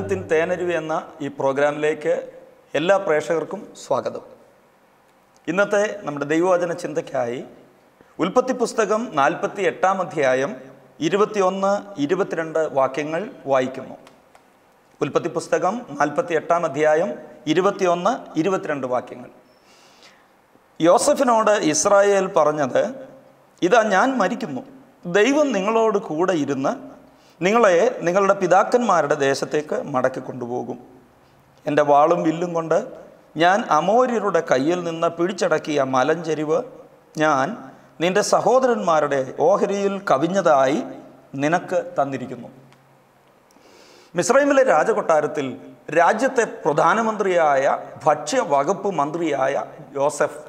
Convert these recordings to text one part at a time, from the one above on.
വചനത്തിൻ തേനരുവി എന്ന ഈ പ്രോഗ്രാമിലേക്ക് എല്ലാ പ്രേക്ഷകർക്കും സ്വാഗതം ഇന്നത്തെ നമ്മുടെ ദൈവവചന ചിന്തയ്ക്കായി ഉൽപ്പത്തി പുസ്തകം നാൽപ്പത്തി എട്ടാം അധ്യായം ഇരുപത്തിയൊന്ന് ഇരുപത്തിരണ്ട് വാക്യങ്ങൾ വായിക്കുന്നു ഉൽപ്പത്തി പുസ്തകം നാൽപ്പത്തി എട്ടാം അധ്യായം ഇരുപത്തിയൊന്ന് ഇരുപത്തിരണ്ട് വാക്യങ്ങൾ യോസഫിനോട് ഇസ്രായേൽ പറഞ്ഞത് ഇതാ ഞാൻ മരിക്കുന്നു ദൈവം നിങ്ങളോട് കൂടെ ഇരുന്ന് നിങ്ങളെ നിങ്ങളുടെ പിതാക്കന്മാരുടെ ദേശത്തേക്ക് മടക്കി കൊണ്ടുപോകും എൻ്റെ വാളും വില്ലും കൊണ്ട് ഞാൻ അമോര്യരുടെ കയ്യിൽ നിന്ന് പിടിച്ചടക്കിയ മലഞ്ചെരിവ് ഞാൻ നിന്റെ സഹോദരന്മാരുടെ ഓഹരിയിൽ കവിഞ്ഞതായി നിനക്ക് തന്നിരിക്കുന്നു മിസ്രൈമിലെ രാജകൊട്ടാരത്തിൽ രാജ്യത്തെ പ്രധാനമന്ത്രിയായ ഭക്ഷ്യ വകുപ്പ് മന്ത്രിയായ ജോസഫ്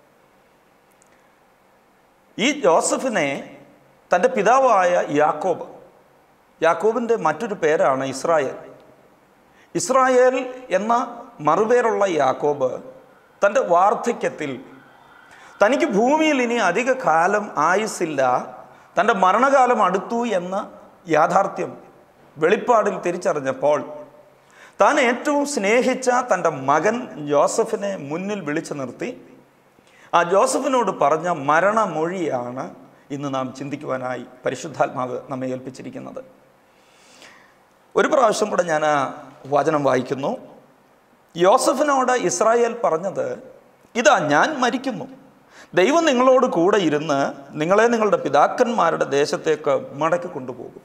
ഈ ജോസഫിനെ തൻ്റെ പിതാവായ യാക്കോബ് യാക്കോബിൻ്റെ മറ്റൊരു പേരാണ് ഇസ്രായേൽ ഇസ്രായേൽ എന്ന മറുപേരുള്ള യാക്കോബ് തൻ്റെ വാർദ്ധക്യത്തിൽ തനിക്ക് ഭൂമിയിൽ ഇനി അധിക കാലം ആയുസില്ല തൻ്റെ മരണകാലം അടുത്തു എന്ന യാഥാർത്ഥ്യം വെളിപ്പാടിൽ തിരിച്ചറിഞ്ഞപ്പോൾ താൻ ഏറ്റവും സ്നേഹിച്ച തൻ്റെ മകൻ ജോസഫിനെ മുന്നിൽ വിളിച്ചു നിർത്തി ആ ജോസഫിനോട് പറഞ്ഞ മരണമൊഴിയാണ് ഇന്ന് നാം ചിന്തിക്കുവാനായി പരിശുദ്ധാത്മാവ് നമ്മെ ഏൽപ്പിച്ചിരിക്കുന്നത് ഒരു പ്രാവശ്യം കൂടെ ഞാൻ ആ വചനം വായിക്കുന്നു യോസഫിനോട് ഇസ്രായേൽ പറഞ്ഞത് ഇതാ ഞാൻ മരിക്കുന്നു ദൈവം നിങ്ങളോട് കൂടെ ഇരുന്ന് നിങ്ങളെ നിങ്ങളുടെ പിതാക്കന്മാരുടെ ദേശത്തേക്ക് മടക്കി കൊണ്ടുപോകും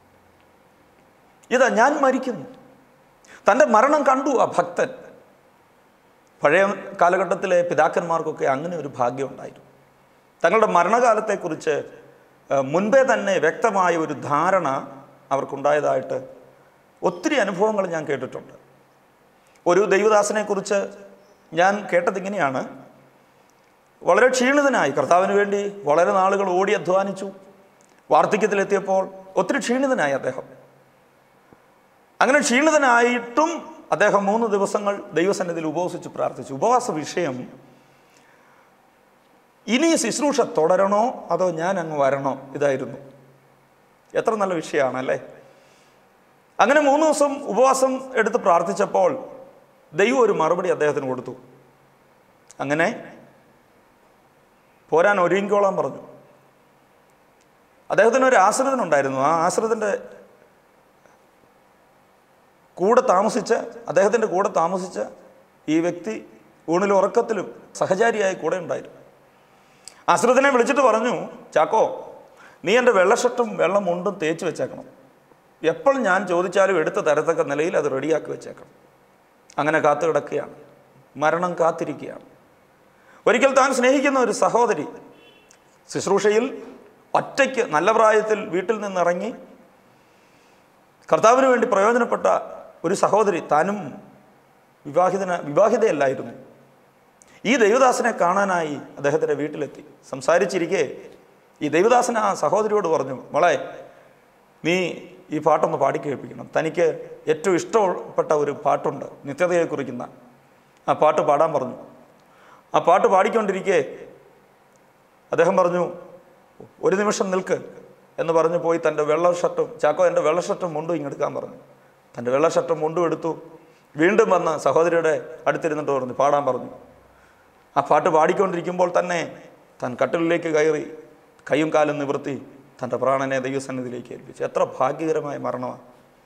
ഇതാ ഞാൻ മരിക്കുന്നു തൻ്റെ മരണം കണ്ടു ആ ഭക്തൻ പഴയ കാലഘട്ടത്തിലെ പിതാക്കന്മാർക്കൊക്കെ അങ്ങനെ ഒരു ഭാഗ്യം ഉണ്ടായിരുന്നു തങ്ങളുടെ മരണകാലത്തെക്കുറിച്ച് ഏഹ്, മുൻപേ തന്നെ വ്യക്തമായ ഒരു ധാരണ അവർക്കുണ്ടായതായിട്ട് ഒത്തിരി അനുഭവങ്ങൾ ഞാൻ കേട്ടിട്ടുണ്ട് ഒരു ദൈവദാസനെക്കുറിച്ച് ഞാൻ കേട്ടത് ഇങ്ങനെയാണ് വളരെ ക്ഷീണിതനായി കർത്താവിന് വേണ്ടി വളരെ നാളുകൾ ഓടി അധ്വാനിച്ചു വാർദ്ധക്യത്തിലെത്തിയപ്പോൾ ഒത്തിരി ക്ഷീണിതനായി അദ്ദേഹം അങ്ങനെ ക്ഷീണിതനായിട്ടും അദ്ദേഹം മൂന്ന് ദിവസങ്ങൾ ദൈവസന്നിധിയിൽ ഉപവസിച്ച് പ്രാർത്ഥിച്ചു ഉപവാസ വിഷയം ഇനി ഈ ശുശ്രൂഷ തുടരണോ അതോ ഞാൻ അങ്ങ് വരണോ ഇതായിരുന്നു എത്ര നല്ല വിഷയമാണല്ലേ അങ്ങനെ മൂന്ന് ദിവസം ഉപവാസം എടുത്ത് പ്രാർത്ഥിച്ചപ്പോൾ ദൈവം ഒരു മറുപടി അദ്ദേഹത്തിന് കൊടുത്തു അങ്ങനെ പോരാൻ ഒരുങ്ങിക്കോളാൻ പറഞ്ഞു അദ്ദേഹത്തിന് ഒരു ആശ്രിതനുണ്ടായിരുന്നു ആ ആശ്രിതൻ്റെ കൂടെ താമസിച്ച് അദ്ദേഹത്തിൻ്റെ കൂടെ താമസിച്ച ഈ വ്യക്തി ഊണിലും ഉറക്കത്തിലും സഹചാരിയായി കൂടെ ഉണ്ടായിരുന്നു ആശ്രിതനെ വിളിച്ചിട്ട് പറഞ്ഞു ചാക്കോ നീ എൻ്റെ വെള്ളഷർട്ടും വെള്ളം മുണ്ടും തേച്ച് വെച്ചേക്കണം എപ്പോൾ ഞാൻ ചോദിച്ചാലും എടുത്ത് തരത്തക്ക നിലയിൽ അത് റെഡിയാക്കി വെച്ചേക്കണം അങ്ങനെ കാത്തു കിടക്കുകയാണ് മരണം കാത്തിരിക്കുകയാണ് ഒരിക്കൽ താൻ സ്നേഹിക്കുന്ന ഒരു സഹോദരി ശുശ്രൂഷയിൽ ഒറ്റയ്ക്ക് നല്ല പ്രായത്തിൽ വീട്ടിൽ നിന്നിറങ്ങി കർത്താവിന് വേണ്ടി പ്രയോജനപ്പെട്ട ഒരു സഹോദരി താനും വിവാഹിതന വിവാഹിതയല്ലായിരുന്നു ഈ ദൈവദാസനെ കാണാനായി അദ്ദേഹത്തിൻ്റെ വീട്ടിലെത്തി സംസാരിച്ചിരിക്കെ ഈ ദൈവദാസൻ ആ സഹോദരിയോട് പറഞ്ഞു മോളെ നീ ഈ പാട്ടൊന്ന് പാടി കേൾപ്പിക്കണം തനിക്ക് ഏറ്റവും ഇഷ്ടപ്പെട്ട ഒരു പാട്ടുണ്ട് നിത്യതയെ കുറിക്കുന്ന ആ പാട്ട് പാടാൻ പറഞ്ഞു ആ പാട്ട് പാടിക്കൊണ്ടിരിക്കെ അദ്ദേഹം പറഞ്ഞു ഒരു നിമിഷം നിൽക്ക് എന്ന് പറഞ്ഞു പോയി തൻ്റെ വെള്ള ഷർട്ടും ചാക്കോ എൻ്റെ വെള്ള ഷർട്ടും മുണ്ടും ഇങ്ങെടുക്കാൻ പറഞ്ഞു തൻ്റെ വെള്ള ഷർട്ടും മുണ്ടും എടുത്തു വീണ്ടും വന്ന് സഹോദരിയുടെ അടുത്തിരുന്നിട്ട് പറഞ്ഞു പാടാൻ പറഞ്ഞു ആ പാട്ട് പാടിക്കൊണ്ടിരിക്കുമ്പോൾ തന്നെ താൻ കട്ടിലിലേക്ക് കയറി കൈയും കാലും നിവർത്തി തൻ്റെ പ്രാണനെ ദൈവസന്നിധിയിലേക്ക് ഏൽപ്പിച്ചു എത്ര ഭാഗ്യകരമായ മരണമാണ്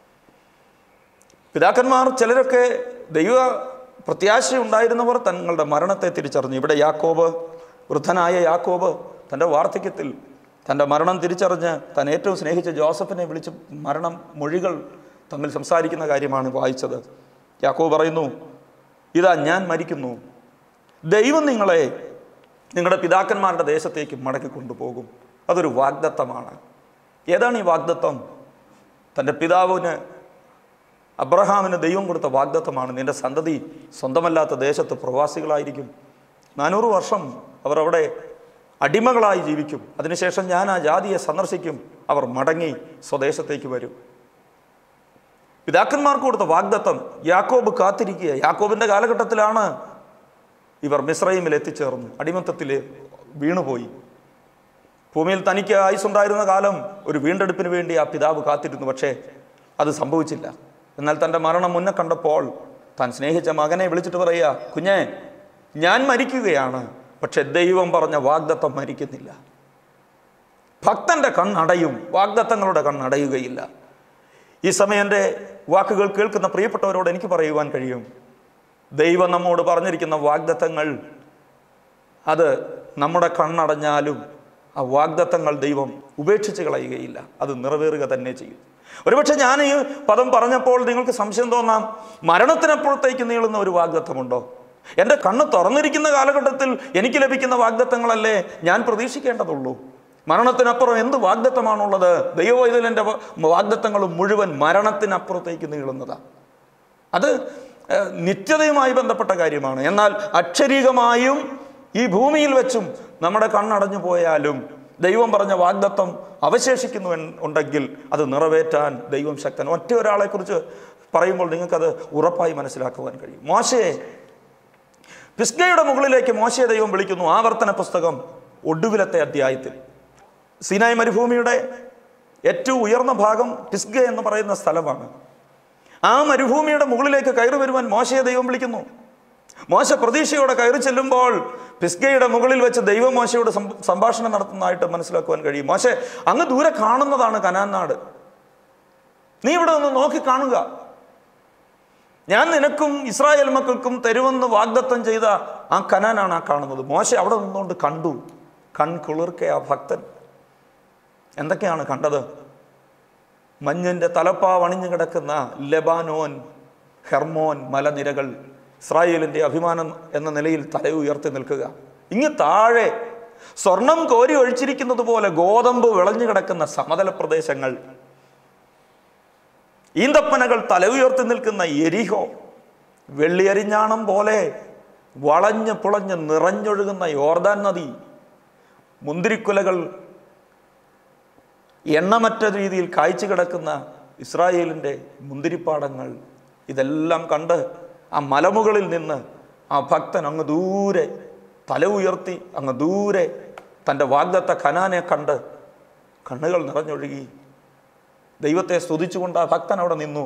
പിതാക്കന്മാർ ചിലരൊക്കെ ദൈവ പ്രത്യാശ ഉണ്ടായിരുന്നവർ തങ്ങളുടെ മരണത്തെ തിരിച്ചറിഞ്ഞു ഇവിടെ യാക്കോബ് വൃദ്ധനായ യാക്കോബ് തൻ്റെ വാർദ്ധക്യത്തിൽ തൻ്റെ മരണം തിരിച്ചറിഞ്ഞ് താൻ ഏറ്റവും സ്നേഹിച്ച ജോസഫിനെ വിളിച്ച് മരണം മൊഴികൾ തമ്മിൽ സംസാരിക്കുന്ന കാര്യമാണ് വായിച്ചത് യാക്കോബ് പറയുന്നു ഇതാ ഞാൻ മരിക്കുന്നു ദൈവം നിങ്ങളെ നിങ്ങളുടെ പിതാക്കന്മാരുടെ ദേശത്തേക്ക് മടക്കി കൊണ്ടുപോകും അതൊരു വാഗ്ദത്തമാണ് ഏതാണ് ഈ വാഗ്ദത്തം തൻ്റെ പിതാവിന് അബ്രഹാമിന് ദൈവം കൊടുത്ത വാഗ്ദത്തമാണ് നിന്റെ സന്തതി സ്വന്തമല്ലാത്ത ദേശത്ത് പ്രവാസികളായിരിക്കും നാനൂറ് വർഷം അവർ അവിടെ അടിമകളായി ജീവിക്കും അതിനുശേഷം ഞാൻ ആ ജാതിയെ സന്ദർശിക്കും അവർ മടങ്ങി സ്വദേശത്തേക്ക് വരും പിതാക്കന്മാർക്ക് കൊടുത്ത വാഗ്ദത്തം യാക്കോബ് കാത്തിരിക്കുക യാക്കോബിൻ്റെ കാലഘട്ടത്തിലാണ് ഇവർ മിസ്രൈമിൽ എത്തിച്ചേർന്നു അടിമത്തത്തിൽ വീണുപോയി ഭൂമിയിൽ തനിക്ക് ആയുസ്സുണ്ടായിരുന്ന കാലം ഒരു വീണ്ടെടുപ്പിന് വേണ്ടി ആ പിതാവ് കാത്തിരുന്നു പക്ഷേ അത് സംഭവിച്ചില്ല എന്നാൽ തൻ്റെ മരണം മുന്നേ കണ്ടപ്പോൾ താൻ സ്നേഹിച്ച മകനെ വിളിച്ചിട്ട് പറയുക കുഞ്ഞെ ഞാൻ മരിക്കുകയാണ് പക്ഷെ ദൈവം പറഞ്ഞ വാഗ്ദത്തം മരിക്കുന്നില്ല ഭക്തന്റെ കണ്ണടയും വാഗ്ദത്തങ്ങളുടെ കണ്ണടയുകയില്ല ഈ സമയം എൻ്റെ വാക്കുകൾ കേൾക്കുന്ന പ്രിയപ്പെട്ടവരോട് എനിക്ക് പറയുവാൻ കഴിയും ദൈവം നമ്മോട് പറഞ്ഞിരിക്കുന്ന വാഗ്ദത്തങ്ങൾ അത് നമ്മുടെ കണ്ണടഞ്ഞാലും ആ വാഗ്ദത്തങ്ങൾ ദൈവം ഉപേക്ഷിച്ച് കളയുകയില്ല അത് നിറവേറുക തന്നെ ചെയ്യും ഒരുപക്ഷെ ഞാൻ ഈ പദം പറഞ്ഞപ്പോൾ നിങ്ങൾക്ക് സംശയം തോന്നാം മരണത്തിനപ്പുറത്തേക്ക് നീളുന്ന ഒരു വാഗ്ദത്തമുണ്ടോ എൻ്റെ കണ്ണ് തുറന്നിരിക്കുന്ന കാലഘട്ടത്തിൽ എനിക്ക് ലഭിക്കുന്ന വാഗ്ദത്തങ്ങളല്ലേ ഞാൻ പ്രതീക്ഷിക്കേണ്ടതുള്ളൂ മരണത്തിനപ്പുറം എന്ത് വാഗ്ദത്തമാണുള്ളത് ദൈവവൈതലിൻ്റെ വാഗ്ദത്തങ്ങൾ മുഴുവൻ മരണത്തിനപ്പുറത്തേക്ക് നീളുന്നതാണ് അത് ഏഹ്, നിത്യതയുമായി ബന്ധപ്പെട്ട കാര്യമാണ് എന്നാൽ അക്ഷരീകമായും ഈ ഭൂമിയിൽ വെച്ചും നമ്മുടെ കണ്ണടഞ്ഞു പോയാലും ദൈവം പറഞ്ഞ വാഗ്ദത്വം അവശേഷിക്കുന്നു എന്ന് ഉണ്ടെങ്കിൽ അത് നിറവേറ്റാൻ ദൈവം ശക്തൻ ഒറ്റ ഒരാളെക്കുറിച്ച് പറയുമ്പോൾ നിങ്ങൾക്കത് ഉറപ്പായി മനസ്സിലാക്കുവാൻ കഴിയും മോശയെ പിസ്ഗയുടെ മുകളിലേക്ക് മോശയെ ദൈവം വിളിക്കുന്നു ആവർത്തന പുസ്തകം ഒടുവിലത്തെ അധ്യായത്തിൽ സീനായ് മരുഭൂമിയുടെ ഏറ്റവും ഉയർന്ന ഭാഗം പിസ്ഗ എന്ന് പറയുന്ന സ്ഥലമാണ് ആ മരുഭൂമിയുടെ മുകളിലേക്ക് കയറി വരുവാൻ മോശയെ ദൈവം വിളിക്കുന്നു മോശ പ്രതീക്ഷയോടെ കയറി ചെല്ലുമ്പോൾ പിസ്ഗയുടെ മുകളിൽ വെച്ച് ദൈവം മോശയോട് സം- സംഭാഷണം നടത്തുന്നതായിട്ട് മനസ്സിലാക്കുവാൻ കഴിയും മോശ അങ്ങ് ദൂരെ കാണുന്നതാണ് കനാൻ നാട് നീ ഇവിടെ ഒന്ന് നോക്കി കാണുക ഞാൻ നിനക്കും ഇസ്രായേൽ മക്കൾക്കും തരുമെന്ന് വാഗ്ദത്തം ചെയ്ത ആ കനാനാണ് ആ കാണുന്നത് മോശ അവിടെ നിന്നുകൊണ്ട് കണ്ടു കൺകുളിർക്കെ ആ ഭക്തൻ എന്തൊക്കെയാണ് കണ്ടത് മഞ്ഞിൻ്റെ തലപ്പാവണിഞ്ഞു കിടക്കുന്ന ലെബാനോൻ ഹെർമോൻ മലനിരകൾ ഇസ്രായേലിൻ്റെ അഭിമാനം എന്ന നിലയിൽ തല ഉയർത്തി നിൽക്കുക ഇങ്ങ് താഴെ സ്വർണം കോരി ഒഴിച്ചിരിക്കുന്നത് പോലെ ഗോതമ്പ് വിളഞ്ഞു കിടക്കുന്ന സമതല പ്രദേശങ്ങൾ ഈന്തപ്പനകൾ തല ഉയർത്തി നിൽക്കുന്ന എരിഹോ വെള്ളിയരിഞ്ഞാണം പോലെ വളഞ്ഞ് പുളഞ്ഞ് നിറഞ്ഞൊഴുകുന്ന യോർദാൻ നദി മുന്തിരിക്കുലകൾ എണ്ണമറ്റ രീതിയിൽ കായ്ച്ചു കിടക്കുന്ന ഇസ്രായേലിൻ്റെ മുന്തിരിപ്പാടങ്ങൾ ഇതെല്ലാം കണ്ട് ആ മലമുകളിൽ നിന്ന് ആ ഭക്തൻ അങ്ങ് ദൂരെ തല ഉയർത്തി അങ്ങ് ദൂരെ തൻ്റെ വാഗ്ദത്ത കനാനെ കണ്ട് കണ്ണുകൾ നിറഞ്ഞൊഴുകി ദൈവത്തെ സ്തുതിച്ചുകൊണ്ട് ആ ഭക്തൻ അവിടെ നിന്നു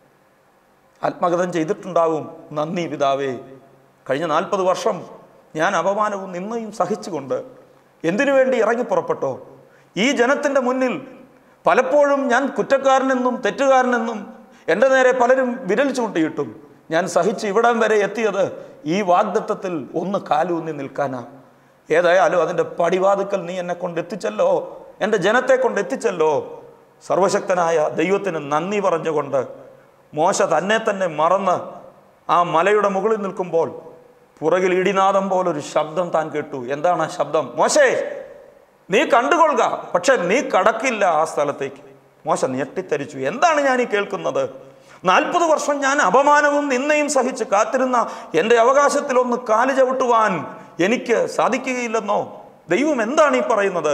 ആത്മഗതം ചെയ്തിട്ടുണ്ടാവും നന്ദി പിതാവേ കഴിഞ്ഞ നാൽപ്പത് വർഷം ഞാൻ അപമാനവും നിന്നയും സഹിച്ചുകൊണ്ട് എന്തിനു വേണ്ടി ഇറങ്ങി പുറപ്പെട്ടോ ഈ ജനത്തിൻ്റെ മുന്നിൽ പലപ്പോഴും ഞാൻ കുറ്റക്കാരനെന്നും തെറ്റുകാരനെന്നും എൻ്റെ നേരെ പലരും വിരൽ ചൂണ്ടിയിട്ടും ഞാൻ സഹിച്ച് ഇവിടം വരെ എത്തിയത് ഈ വാഗ്ദത്തത്തിൽ ഒന്ന് കാലൂന്നി നിൽക്കാനാ ഏതായാലും അതിൻ്റെ പടിവാതുക്കൽ നീ എന്നെ കൊണ്ട് എത്തിച്ചല്ലോ എൻ്റെ ജനത്തെ കൊണ്ട് എത്തിച്ചല്ലോ സർവശക്തനായ ദൈവത്തിന് നന്ദി പറഞ്ഞുകൊണ്ട് മോശ തന്നെ തന്നെ മറന്ന് ആ മലയുടെ മുകളിൽ നിൽക്കുമ്പോൾ പുറകിൽ ഇടിനാദം പോലൊരു ശബ്ദം താൻ കേട്ടു എന്താണ് ആ ശബ്ദം മോശേ നീ കണ്ടുകൊള്ളുക പക്ഷെ നീ കടക്കില്ല ആ സ്ഥലത്തേക്ക് മോശ ഞെട്ടിത്തരിച്ചു എന്താണ് ഞാൻ ഈ കേൾക്കുന്നത് നാൽപ്പത് വർഷം ഞാൻ അപമാനവും നിന്നയും സഹിച്ച് കാത്തിരുന്ന എൻ്റെ അവകാശത്തിൽ ഒന്ന് കാല് ചവിട്ടുവാൻ എനിക്ക് സാധിക്കുകയില്ലെന്നോ ദൈവം എന്താണ് ഈ പറയുന്നത്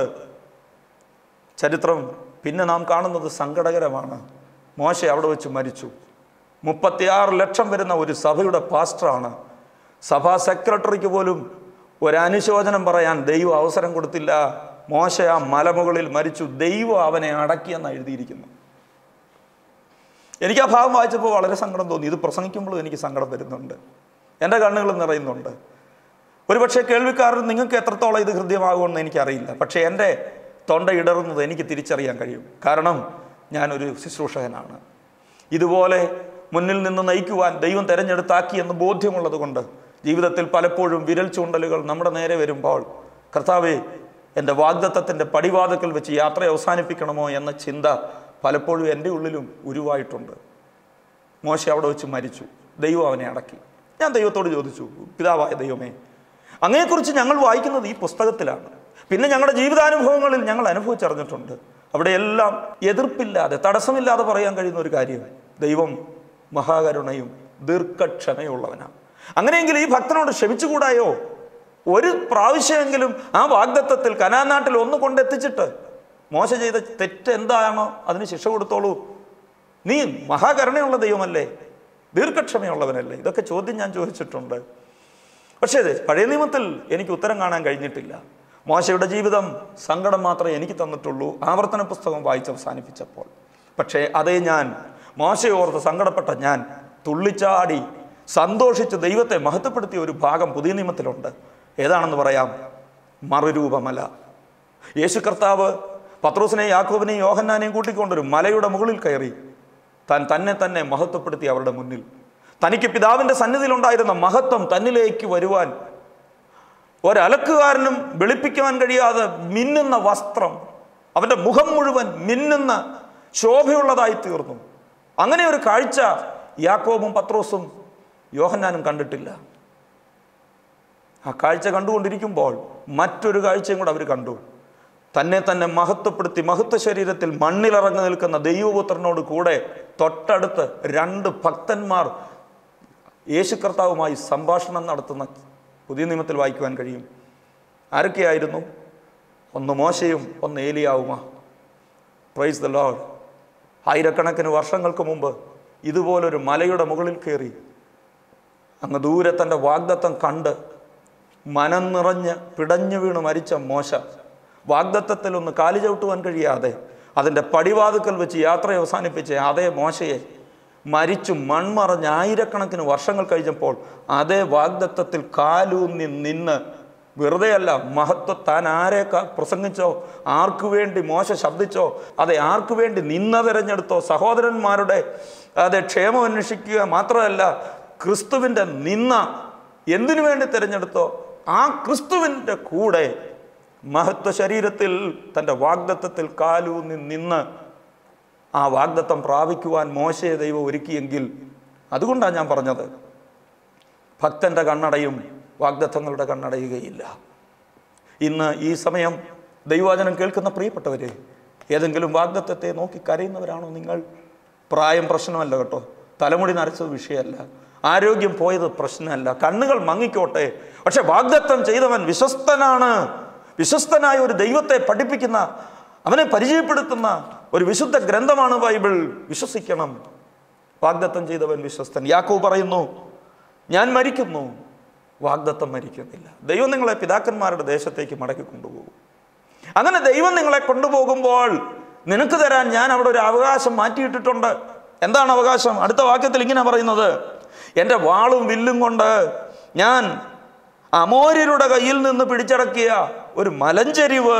ചരിത്രം പിന്നെ നാം കാണുന്നത് സങ്കടകരമാണ് മോശ അവിടെ വെച്ച് മരിച്ചു മുപ്പത്തിയാറ് ലക്ഷം വരുന്ന ഒരു സഭയുടെ പാസ്റ്ററാണ് സഭാ സെക്രട്ടറിക്ക് പോലും ഒരു അനുശോചനം പറയാൻ ദൈവം അവസരം കൊടുത്തില്ല മോശ ആ മലമുകളിൽ മരിച്ചു ദൈവം അവനെ അടക്കിയെന്ന് എഴുതിയിരിക്കുന്നു എനിക്ക് ആ ഭാഗം വായിച്ചപ്പോൾ വളരെ സങ്കടം തോന്നി ഇത് പ്രസംഗിക്കുമ്പോഴും എനിക്ക് സങ്കടം വരുന്നുണ്ട് എൻ്റെ കണ്ണുകൾ നിറയുന്നുണ്ട് ഒരുപക്ഷെ കേൾവിക്കാരൻ നിങ്ങൾക്ക് എത്രത്തോളം ഇത് ഹൃദ്യമാകുമെന്ന് എനിക്കറിയില്ല പക്ഷേ എൻ്റെ തൊണ്ട ഇടറുന്നത് എനിക്ക് തിരിച്ചറിയാൻ കഴിയും കാരണം ഞാനൊരു ശുശ്രൂഷകനാണ് ഇതുപോലെ മുന്നിൽ നിന്ന് നയിക്കുവാൻ ദൈവം തിരഞ്ഞെടുത്താക്കി എന്ന് ബോധ്യമുള്ളത് കൊണ്ട് ജീവിതത്തിൽ പലപ്പോഴും വിരൽ ചൂണ്ടലുകൾ നമ്മുടെ നേരെ വരുമ്പോൾ കർത്താവെ എൻ്റെ വാഗ്ദത്തത്തിൻ്റെ പടിവാതക്കൽ വെച്ച് യാത്ര അവസാനിപ്പിക്കണമോ എന്ന ചിന്ത പലപ്പോഴും എൻ്റെ ഉള്ളിലും ഉരുവായിട്ടുണ്ട് മോശ അവിടെ വെച്ച് മരിച്ചു ദൈവം അവനെ അടക്കി ഞാൻ ദൈവത്തോട് ചോദിച്ചു പിതാവായ ദൈവമേ അങ്ങയെക്കുറിച്ച് ഞങ്ങൾ വായിക്കുന്നത് ഈ പുസ്തകത്തിലാണ് പിന്നെ ഞങ്ങളുടെ ജീവിതാനുഭവങ്ങളിൽ ഞങ്ങൾ അനുഭവിച്ചറിഞ്ഞിട്ടുണ്ട് അവിടെയെല്ലാം എതിർപ്പില്ലാതെ തടസ്സമില്ലാതെ പറയാൻ കഴിയുന്ന ഒരു കാര്യം ദൈവം മഹാകരുണയും ദീർഘക്ഷമയുള്ളവനാണ് അങ്ങനെയെങ്കിൽ ഈ ഭക്തനോട് ക്ഷമിച്ചുകൂടായോ ഒരു പ്രാവശ്യമെങ്കിലും ആ വാഗ്ദത്തത്തിൽ കനാനാട്ടിൽ ഒന്ന് കൊണ്ടെത്തിച്ചിട്ട് മോശ ചെയ്ത തെറ്റ് എന്താണോ അതിന് ശിക്ഷ കൊടുത്തോളൂ നീ മഹാകരുണയുള്ള ദൈവമല്ലേ ദീർഘക്ഷമയുള്ളവനല്ലേ ഇതൊക്കെ ചോദ്യം ഞാൻ ചോദിച്ചിട്ടുണ്ട് പക്ഷേ ഇത് പഴയ നിയമത്തിൽ എനിക്ക് ഉത്തരം കാണാൻ കഴിഞ്ഞിട്ടില്ല മോശയുടെ ജീവിതം സങ്കടം മാത്രമേ എനിക്ക് തന്നിട്ടുള്ളൂ ആവർത്തന പുസ്തകം വായിച്ച് അവസാനിപ്പിച്ചപ്പോൾ പക്ഷേ അതേ ഞാൻ മോശയെ ഓർത്ത് സങ്കടപ്പെട്ട ഞാൻ തുള്ളിച്ചാടി സന്തോഷിച്ച് ദൈവത്തെ മഹത്വപ്പെടുത്തിയ ഒരു ഭാഗം പുതിയ നിയമത്തിലുണ്ട് ഏതാണെന്ന് പറയാം മറുരൂപമല യേശു കർത്താവ് പത്രോസിനെയും യാക്കോബിനെയും യോഹന്നാനെയും കൂട്ടിക്കൊണ്ടൊരു മലയുടെ മുകളിൽ കയറി താൻ തന്നെ തന്നെ മഹത്വപ്പെടുത്തി അവരുടെ മുന്നിൽ തനിക്ക് പിതാവിൻ്റെ സന്നിധിയിലുണ്ടായിരുന്ന മഹത്വം തന്നിലേക്ക് വരുവാൻ ഒരലക്കുകാരനും വെളുപ്പിക്കുവാൻ കഴിയാതെ മിന്നുന്ന വസ്ത്രം അവൻ്റെ മുഖം മുഴുവൻ മിന്നുന്ന ശോഭയുള്ളതായി തീർന്നു അങ്ങനെ ഒരു കാഴ്ച യാക്കോബും പത്രോസും യോഹന്നാനും കണ്ടിട്ടില്ല ആ കാഴ്ച കണ്ടുകൊണ്ടിരിക്കുമ്പോൾ മറ്റൊരു കാഴ്ചയും കൂടെ അവർ കണ്ടു തന്നെ തന്നെ മഹത്വപ്പെടുത്തി മഹത്വ ശരീരത്തിൽ മണ്ണിലിറങ്ങി നിൽക്കുന്ന ദൈവപുത്രനോട് കൂടെ തൊട്ടടുത്ത് രണ്ട് ഭക്തന്മാർ യേശു കർത്താവുമായി സംഭാഷണം നടത്തുന്ന പുതിയ നിയമത്തിൽ വായിക്കുവാൻ കഴിയും ആരൊക്കെയായിരുന്നു ഒന്ന് മോശയും ഒന്ന് ഏലിയാവുമാ പ്രൈസ് ദ ലോഡ് ആയിരക്കണക്കിന് വർഷങ്ങൾക്ക് മുമ്പ് ഇതുപോലൊരു മലയുടെ മുകളിൽ കയറി അങ്ങ് ദൂരെ തൻ്റെ വാഗ്ദത്തം കണ്ട് മനം നിറഞ്ഞ് പിടഞ്ഞു വീണ് മരിച്ച മോശ വാഗ്ദത്തത്തിൽ ഒന്ന് കാലി ചവിട്ടുവാൻ കഴിയാതെ അതിൻ്റെ പടിവാതുക്കൽ വെച്ച് യാത്ര അവസാനിപ്പിച്ച അതേ മോശയെ മരിച്ചു മൺമറഞ്ഞ് ആയിരക്കണക്കിന് വർഷങ്ങൾ കഴിഞ്ഞപ്പോൾ അതേ വാഗ്ദത്തത്തിൽ കാലൂന്നി നിന്ന് വെറുതെയല്ല മഹത്വം താൻ ആരെ ക- പ്രസംഗിച്ചോ ആർക്കു വേണ്ടി മോശ ശബ്ദിച്ചോ അതെ ആർക്കു വേണ്ടി നിന്ന തിരഞ്ഞെടുത്തോ സഹോദരന്മാരുടെ അതെ ക്ഷേമം അന്വേഷിക്കുക മാത്രമല്ല ക്രിസ്തുവിൻ്റെ നിന്ന എന്തിനു വേണ്ടി തിരഞ്ഞെടുത്തോ ആ ക്രിസ്തുവിൻ്റെ കൂടെ മഹത്വ ശരീരത്തിൽ തൻ്റെ വാഗ്ദത്തത്തിൽ കാലൂന്നി നിന്ന് ആ വാഗ്ദത്തം പ്രാപിക്കുവാൻ മോശയെ ദൈവം ഒരുക്കിയെങ്കിൽ അതുകൊണ്ടാണ് ഞാൻ പറഞ്ഞത് ഭക്തന്റെ കണ്ണടയും വാഗ്ദത്തങ്ങളുടെ കണ്ണടയുകയില്ല ഇന്ന് ഈ സമയം ദൈവവചനം കേൾക്കുന്ന പ്രിയപ്പെട്ടവരെ ഏതെങ്കിലും വാഗ്ദത്തത്തെ നോക്കി കരയുന്നവരാണോ നിങ്ങൾ പ്രായം പ്രശ്നമല്ല കേട്ടോ തലമുടി നരച്ചത് വിഷയമല്ല ആരോഗ്യം പോയത് പ്രശ്നമല്ല കണ്ണുകൾ മങ്ങിക്കോട്ടെ പക്ഷെ വാഗ്ദത്തം ചെയ്തവൻ വിശ്വസ്തനാണ് വിശ്വസ്തനായ ഒരു ദൈവത്തെ പഠിപ്പിക്കുന്ന അവനെ പരിചയപ്പെടുത്തുന്ന ഒരു വിശുദ്ധ ഗ്രന്ഥമാണ് ബൈബിൾ വിശ്വസിക്കണം വാഗ്ദത്തം ചെയ്തവൻ വിശ്വസ്തൻ യാക്കോ പറയുന്നു ഞാൻ മരിക്കുന്നു വാഗ്ദത്തം മരിക്കുന്നില്ല ദൈവം നിങ്ങളെ പിതാക്കന്മാരുടെ ദേശത്തേക്ക് മടക്കി കൊണ്ടുപോകും അങ്ങനെ ദൈവം നിങ്ങളെ കൊണ്ടുപോകുമ്പോൾ നിനക്ക് തരാൻ ഞാൻ അവിടെ ഒരു അവകാശം മാറ്റിയിട്ടിട്ടുണ്ട് എന്താണ് അവകാശം അടുത്ത വാക്യത്തിൽ ഇങ്ങനെ പറയുന്നത് എൻ്റെ വാളും വില്ലും കൊണ്ട് ഞാൻ അമോര്യരുടെ കയ്യിൽ നിന്ന് പിടിച്ചടക്കിയ ഒരു മലഞ്ചെരിവ്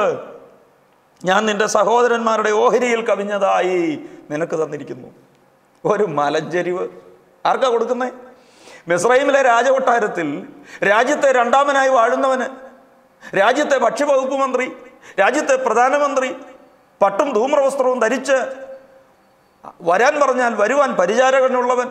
ഞാൻ നിന്റെ സഹോദരന്മാരുടെ ഓഹരിയിൽ കവിഞ്ഞതായി നിനക്ക് തന്നിരിക്കുന്നു ഒരു മലഞ്ചെരിവ് ആർക്കാ കൊടുക്കുന്നേ മിസ്രൈമിലെ രാജകൊട്ടാരത്തിൽ രാജ്യത്തെ രണ്ടാമനായി വാഴുന്നവന് രാജ്യത്തെ ഭക്ഷ്യവകുപ്പ് മന്ത്രി രാജ്യത്തെ പ്രധാനമന്ത്രി പട്ടും ധൂമ്രവസ്ത്രവും ധരിച്ച് വരാൻ പറഞ്ഞാൽ വരുവാൻ പരിചാരകനുള്ളവൻ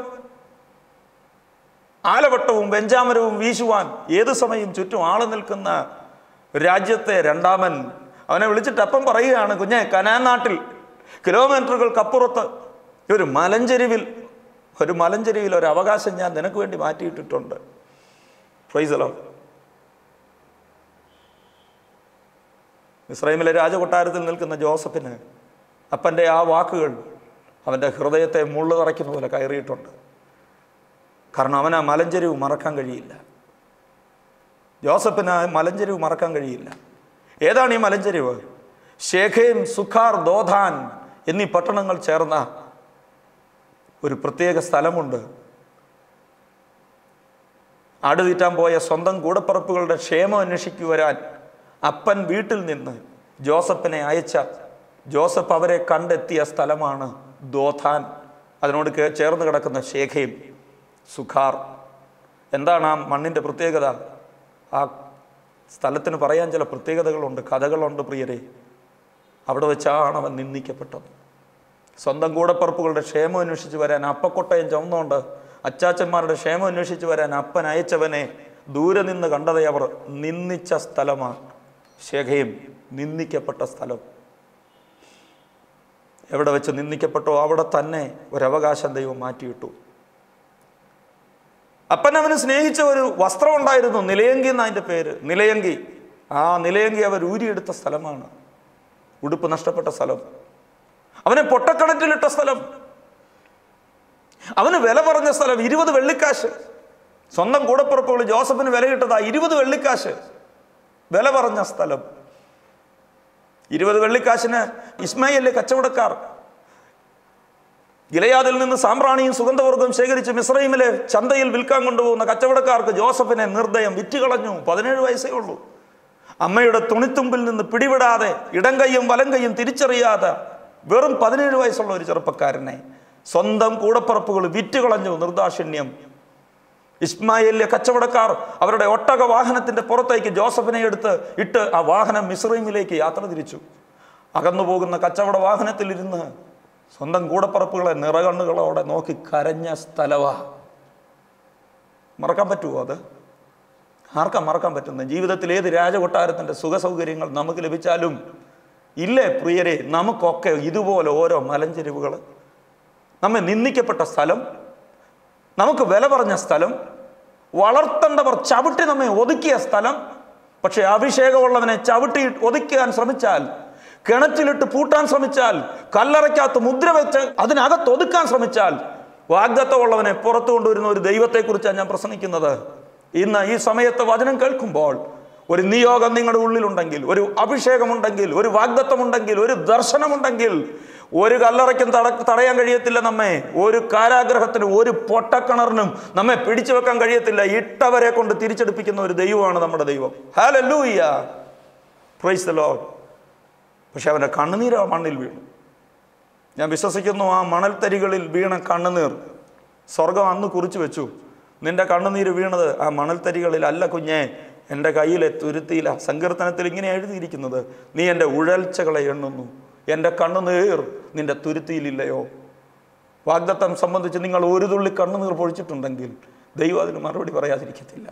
ആലവട്ടവും വെഞ്ചാമരവും വീശുവാൻ ഏത് സമയം ചുറ്റും ആള് നിൽക്കുന്ന രാജ്യത്തെ രണ്ടാമൻ അവനെ വിളിച്ചിട്ട് അപ്പം പറയുകയാണ് കുഞ്ഞെ കനാൻ നാട്ടിൽ കിലോമീറ്ററുകൾക്കപ്പുറത്ത് ഒരു മലഞ്ചെരിവിൽ ഒരു മലഞ്ചെരിവിൽ ഒരു അവകാശം ഞാൻ നിനക്ക് വേണ്ടി മാറ്റിയിട്ടിട്ടുണ്ട് പ്രൈസലോ ഇസ്രൈമിലെ രാജകൊട്ടാരത്തിൽ നിൽക്കുന്ന ജോസഫിന് അപ്പൻ്റെ ആ വാക്കുകൾ അവൻ്റെ ഹൃദയത്തെ മുള്ളു തറയ്ക്കുന്ന പോലെ കയറിയിട്ടുണ്ട് കാരണം അവന് ആ മലഞ്ചെരിവ് മറക്കാൻ കഴിയില്ല ജോസഫിന് ആ മലഞ്ചെരിവ് മറക്കാൻ കഴിയില്ല ഏതാണ് ഈ മലഞ്ചെരിവ് ഷേഖേം സുഖാർ ദോധാൻ എന്നീ പട്ടണങ്ങൾ ചേർന്ന ഒരു പ്രത്യേക സ്ഥലമുണ്ട് ആടുതീറ്റാൻ പോയ സ്വന്തം കൂടപ്പറപ്പുകളുടെ ക്ഷേമം അന്വേഷിക്കു വരാൻ അപ്പൻ വീട്ടിൽ നിന്ന് ജോസഫിനെ അയച്ച ജോസഫ് അവരെ കണ്ടെത്തിയ സ്ഥലമാണ് ദോഥാൻ അതിനോട് കേ- ചേർന്ന് കിടക്കുന്ന ശേഖയും സുഖാർ എന്താണ് ആ മണ്ണിൻ്റെ പ്രത്യേകത ആ സ്ഥലത്തിന് പറയാൻ ചില പ്രത്യേകതകളുണ്ട് കഥകളുണ്ട് പ്രിയരെ അവിടെ വെച്ചാണ് അവൻ നിന്ദിക്കപ്പെട്ടത് സ്വന്തം കൂടപ്പറപ്പുകളുടെ ക്ഷേമം അന്വേഷിച്ച് വരാൻ അപ്പക്കൊട്ടയം ചുമന്നുകൊണ്ട് അച്ചാച്ചന്മാരുടെ ക്ഷേമം അന്വേഷിച്ച് വരാൻ അപ്പൻ അയച്ചവനെ ദൂരെ നിന്ന് കണ്ടതേ അവർ നിന്ദിച്ച സ്ഥലമാണ് ശേഖയും നിന്ദിക്കപ്പെട്ട സ്ഥലം എവിടെ വെച്ച് നിന്ദിക്കപ്പെട്ടോ അവിടെ തന്നെ ഒരവകാശം ദൈവം മാറ്റിയിട്ടു അപ്പൻ അവന് സ്നേഹിച്ച ഒരു വസ്ത്രം ഉണ്ടായിരുന്നു നിലയങ്കി എന്ന അതിൻ്റെ പേര് നിലയങ്കി ആ നിലയങ്കി അവർ ഊരിയെടുത്ത സ്ഥലമാണ് ഉടുപ്പ് നഷ്ടപ്പെട്ട സ്ഥലം അവനെ പൊട്ടക്കിണറ്റിലിട്ട സ്ഥലം അവന് വില പറഞ്ഞ സ്ഥലം ഇരുപത് വെള്ളിക്കാശ് സ്വന്തം കൂടപ്പുറപ്പുകൾ ജോസഫിന് വില കിട്ടതാ ഇരുപത് വെള്ളിക്കാശ് വില പറഞ്ഞ സ്ഥലം ഇരുപത് വെള്ളിക്കാശിന് ഇസ്മായിലെ കച്ചവടക്കാർ ഗിലയാദിൽ നിന്ന് സാമ്പ്രാണിയും സുഗന്ധവർഗവും ശേഖരിച്ച് മിസ്രൈമിലെ ചന്തയിൽ വിൽക്കാൻ കൊണ്ടുപോകുന്ന കച്ചവടക്കാർക്ക് ജോസഫിനെ നിർദ്ദയം വിറ്റുകളഞ്ഞു പതിനേഴ് വയസ്സേ ഉള്ളൂ അമ്മയുടെ തുണിത്തുമ്പിൽ നിന്ന് പിടിവിടാതെ ഇടം കൈയും വലം കൈയും തിരിച്ചറിയാതെ വെറും പതിനേഴ് വയസ്സുള്ള ഒരു ചെറുപ്പക്കാരനെ സ്വന്തം കൂടപ്പറപ്പുകൾ വിറ്റുകളഞ്ഞു നിർദാക്ഷിണ്യം ഇസ്മായിലിലെ കച്ചവടക്കാർ അവരുടെ ഒട്ടക വാഹനത്തിന്റെ പുറത്തേക്ക് ജോസഫിനെ എടുത്ത് ഇട്ട് ആ വാഹനം മിസ്രൈമിലേക്ക് യാത്ര തിരിച്ചു അകന്നു പോകുന്ന കച്ചവട വാഹനത്തിലിരുന്ന് സ്വന്തം കൂടപ്പറപ്പുകളെ നിറകണ്ണുകളോടെ നോക്കി കരഞ്ഞ സ്ഥലവാ മറക്കാൻ പറ്റുമോ അത് ആർക്കാ മറക്കാൻ പറ്റുന്നത് ജീവിതത്തിൽ ഏത് രാജകൊട്ടാരത്തിൻ്റെ സുഖസൗകര്യങ്ങൾ നമുക്ക് ലഭിച്ചാലും ഇല്ലേ പ്രിയരെ നമുക്കൊക്കെ ഇതുപോലെ ഓരോ മലഞ്ചെരിവുകൾ നമ്മെ നിന്ദിക്കപ്പെട്ട സ്ഥലം നമുക്ക് വില പറഞ്ഞ സ്ഥലം വളർത്തേണ്ടവർ ചവിട്ടി നമ്മെ ഒതുക്കിയ സ്ഥലം പക്ഷെ അഭിഷേകമുള്ളവനെ ചവിട്ടി ഒതുക്കാൻ ശ്രമിച്ചാൽ കിണറ്റിലിട്ട് പൂട്ടാൻ ശ്രമിച്ചാൽ കല്ലറയ്ക്കകത്ത് മുദ്ര വെച്ച് അതിനകത്ത് ഒതുക്കാൻ ശ്രമിച്ചാൽ വാഗ്ദത്തമുള്ളവനെ പുറത്തു കൊണ്ടുവരുന്ന ഒരു ദൈവത്തെക്കുറിച്ചാണ് ഞാൻ പ്രസംഗിക്കുന്നത് ഇന്ന് ഈ സമയത്ത് വചനം കേൾക്കുമ്പോൾ ഒരു നിയോഗം നിങ്ങളുടെ ഉള്ളിലുണ്ടെങ്കിൽ ഒരു അഭിഷേകമുണ്ടെങ്കിൽ ഒരു വാഗ്ദത്തമുണ്ടെങ്കിൽ ഒരു ദർശനമുണ്ടെങ്കിൽ ഒരു കല്ലറയ്ക്കും തട തടയാൻ കഴിയത്തില്ല നമ്മെ ഒരു കാരാഗ്രഹത്തിനും ഒരു പൊട്ടക്കിണറിനും നമ്മെ പിടിച്ചു വെക്കാൻ കഴിയത്തില്ല ഇട്ടവരെ കൊണ്ട് തിരിച്ചെടുപ്പിക്കുന്ന ഒരു ദൈവമാണ് നമ്മുടെ ദൈവം ഹാലൂയ്യ പ്രൈസ് ദ ലോഡ് പക്ഷെ അവൻ്റെ കണ്ണുനീര് ആ മണ്ണിൽ വീണു ഞാൻ വിശ്വസിക്കുന്നു ആ മണൽത്തരികളിൽ വീണ കണ്ണുനീർ സ്വർഗം അന്ന് കുറിച്ചു വെച്ചു നിന്റെ കണ്ണുനീര് വീണത് ആ മണൽത്തരികളിൽ അല്ല കുഞ്ഞെ എൻ്റെ കയ്യിലെ തുരുത്തിയില സങ്കീർത്തനത്തിൽ ഇങ്ങനെ എഴുതിയിരിക്കുന്നത് നീ എൻ്റെ ഉഴൽച്ചകളെ എണ്ണുന്നു എൻ്റെ കണ്ണുനീർ നിന്റെ തുരുത്തിയിലില്ലയോ വാഗ്ദത്തം സംബന്ധിച്ച് നിങ്ങൾ ഒരു തുള്ളി കണ്ണുനീർ പൊഴിച്ചിട്ടുണ്ടെങ്കിൽ ദൈവം അതിന് മറുപടി പറയാതിരിക്കത്തില്ല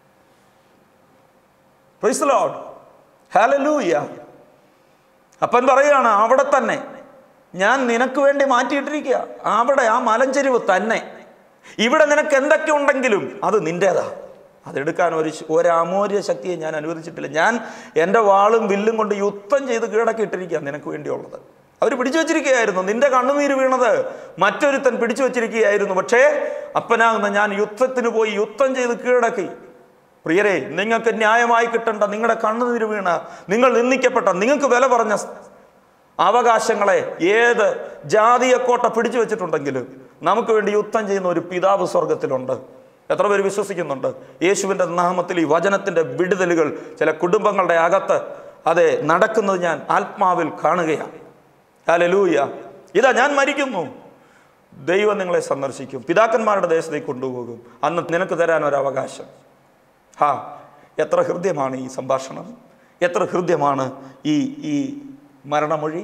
പ്രൈസ് ലോഡ് ഹാലലൂയ അപ്പൻ പറയുകയാണ് അവിടെ തന്നെ ഞാൻ നിനക്ക് വേണ്ടി മാറ്റിയിട്ടിരിക്കുക അവിടെ ആ മലഞ്ചെരിവ് തന്നെ ഇവിടെ നിനക്ക് എന്തൊക്കെ ഉണ്ടെങ്കിലും അത് നിൻ്റേതാ അതെടുക്കാൻ ഒരു ശ- ഒരു അമൂല്യ ശക്തിയെ ഞാൻ അനുവദിച്ചിട്ടില്ല ഞാൻ എൻ്റെ വാളും വില്ലും കൊണ്ട് യുദ്ധം ചെയ്ത് കീഴടക്കി ഇട്ടിരിക്കുക നിനക്ക് വേണ്ടിയുള്ളത് അവർ പിടിച്ചു വെച്ചിരിക്കുകയായിരുന്നു നിന്റെ കണ്ണുനീര് വീണത് മറ്റൊരുത്തൻ പിടിച്ചു വെച്ചിരിക്കുകയായിരുന്നു പക്ഷേ അപ്പനാകുന്ന ഞാൻ യുദ്ധത്തിന് പോയി യുദ്ധം ചെയ്ത് കീഴടക്കി പ്രിയരെ നിങ്ങൾക്ക് ന്യായമായി കിട്ടേണ്ട നിങ്ങളുടെ കണ്ണുനീര് വീണ നിങ്ങൾ നിന്ദിക്കപ്പെട്ട നിങ്ങൾക്ക് വില പറഞ്ഞ സ്- അവകാശങ്ങളെ ഏത് ജാതീയക്കോട്ട പിടിച്ചു വെച്ചിട്ടുണ്ടെങ്കിലും നമുക്ക് വേണ്ടി യുദ്ധം ചെയ്യുന്ന ഒരു പിതാവ് സ്വർഗത്തിലുണ്ട് എത്ര പേര് വിശ്വസിക്കുന്നുണ്ട് യേശുവിൻ്റെ നാമത്തിൽ ഈ വചനത്തിൻ്റെ വിടുതലുകൾ ചില കുടുംബങ്ങളുടെ അകത്ത് അതെ നടക്കുന്നത് ഞാൻ ആത്മാവിൽ കാണുകയാണ് ഹല്ലേലൂയ ഇതാ ഞാൻ മരിക്കുന്നു ദൈവം നിങ്ങളെ സന്ദർശിക്കും പിതാക്കന്മാരുടെ ദേശത്തേക്ക് കൊണ്ടുപോകും അന്ന് നിനക്ക് തരാൻ ഒരു അവകാശം ഹാ എത്ര ഹൃദ്യമാണ് ഈ സംഭാഷണം എത്ര ഹൃദ്യമാണ് ഈ ഈ മരണമൊഴി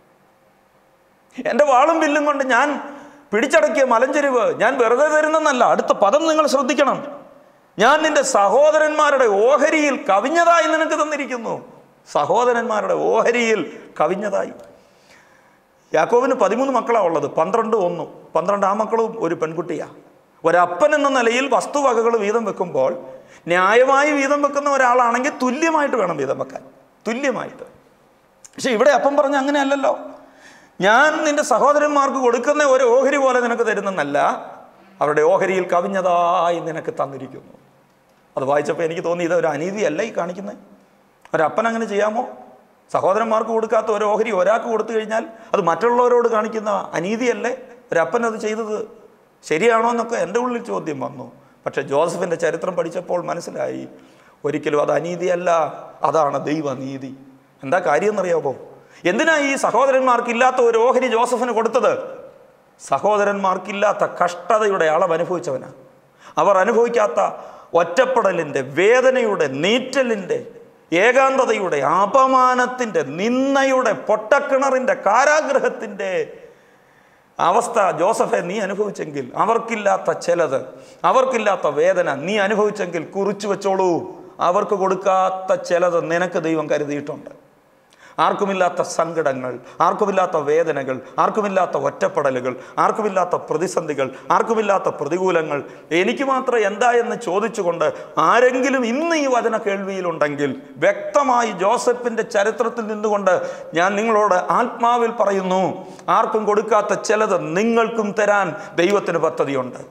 എൻ്റെ വാളും വില്ലും കൊണ്ട് ഞാൻ പിടിച്ചടക്കിയ മലഞ്ചെരിവ് ഞാൻ വെറുതെ തരുന്നെന്നല്ല അടുത്ത പദം നിങ്ങൾ ശ്രദ്ധിക്കണം ഞാൻ നിന്റെ സഹോദരന്മാരുടെ ഓഹരിയിൽ കവിഞ്ഞതായി നിനക്ക് തന്നിരിക്കുന്നു സഹോദരന്മാരുടെ ഓഹരിയിൽ കവിഞ്ഞതായി യാക്കോവിന് പതിമൂന്ന് മക്കളാണ് ഉള്ളത് പന്ത്രണ്ട് ഒന്നും പന്ത്രണ്ട് ആമക്കളും ഒരു പെൺകുട്ടിയാ ഒരപ്പൻ എന്ന നിലയിൽ വസ്തുവകകൾ വീതം വെക്കുമ്പോൾ ന്യായമായി വീതം വെക്കുന്ന ഒരാളാണെങ്കിൽ തുല്യമായിട്ട് വേണം വീതം വെക്കാൻ തുല്യമായിട്ട് പക്ഷെ ഇവിടെ അപ്പം പറഞ്ഞ അങ്ങനെയല്ലല്ലോ ഞാൻ നിന്റെ സഹോദരന്മാർക്ക് കൊടുക്കുന്ന ഒരു ഓഹരി പോലെ നിനക്ക് തരുന്നെന്നല്ല അവരുടെ ഓഹരിയിൽ കവിഞ്ഞതായി നിനക്ക് തന്നിരിക്കുന്നു അത് വായിച്ചപ്പോൾ എനിക്ക് തോന്നി ഇത് ഒരു അനീതിയല്ല ഈ കാണിക്കുന്നത് ഒരപ്പൻ അങ്ങനെ ചെയ്യാമോ സഹോദരന്മാർക്ക് കൊടുക്കാത്ത ഒരു ഓഹരി ഒരാൾക്ക് കൊടുത്തു കഴിഞ്ഞാൽ അത് മറ്റുള്ളവരോട് കാണിക്കുന്ന അനീതിയല്ലേ ഒരപ്പൻ അത് ചെയ്തത് ശരിയാണോ എന്നൊക്കെ എൻ്റെ ഉള്ളിൽ ചോദ്യം വന്നു പക്ഷേ ജോസഫിൻ്റെ ചരിത്രം പഠിച്ചപ്പോൾ മനസ്സിലായി ഒരിക്കലും അത് അനീതിയല്ല അതാണ് ദൈവനീതി എന്താ കാര്യം എന്നറിയാമോ എന്തിനാ ഈ സഹോദരന്മാർക്കില്ലാത്ത ഒരു ഓഹരി ജോസഫിന് കൊടുത്തത് സഹോദരന്മാർക്കില്ലാത്ത കഷ്ടതയുടെ അളവ് അനുഭവിച്ചവനാ അവർ അനുഭവിക്കാത്ത ഒറ്റപ്പെടലിൻ്റെ വേദനയുടെ നീറ്റലിൻ്റെ ഏകാന്തതയുടെ അപമാനത്തിൻ്റെ നിന്നയുടെ പൊട്ടക്കിണറിൻ്റെ കാരാഗ്രഹത്തിൻ്റെ അവസ്ഥ ജോസഫെ നീ അനുഭവിച്ചെങ്കിൽ അവർക്കില്ലാത്ത ചിലത് അവർക്കില്ലാത്ത വേദന നീ അനുഭവിച്ചെങ്കിൽ കുറിച്ചു വെച്ചോളൂ അവർക്ക് കൊടുക്കാത്ത ചിലത് നിനക്ക് ദൈവം കരുതിയിട്ടുണ്ട് ആർക്കുമില്ലാത്ത സങ്കടങ്ങൾ ആർക്കുമില്ലാത്ത വേദനകൾ ആർക്കുമില്ലാത്ത ഒറ്റപ്പെടലുകൾ ആർക്കുമില്ലാത്ത പ്രതിസന്ധികൾ ആർക്കുമില്ലാത്ത പ്രതികൂലങ്ങൾ എനിക്ക് മാത്രം എന്താ എന്ന് ചോദിച്ചുകൊണ്ട് ആരെങ്കിലും ഇന്ന് ഈ വചന കേൾവിയിലുണ്ടെങ്കിൽ വ്യക്തമായി ജോസഫിൻ്റെ ചരിത്രത്തിൽ നിന്നുകൊണ്ട് ഞാൻ നിങ്ങളോട് ആത്മാവിൽ പറയുന്നു ആർക്കും കൊടുക്കാത്ത ചിലത് നിങ്ങൾക്കും തരാൻ ദൈവത്തിന് പദ്ധതിയുണ്ട്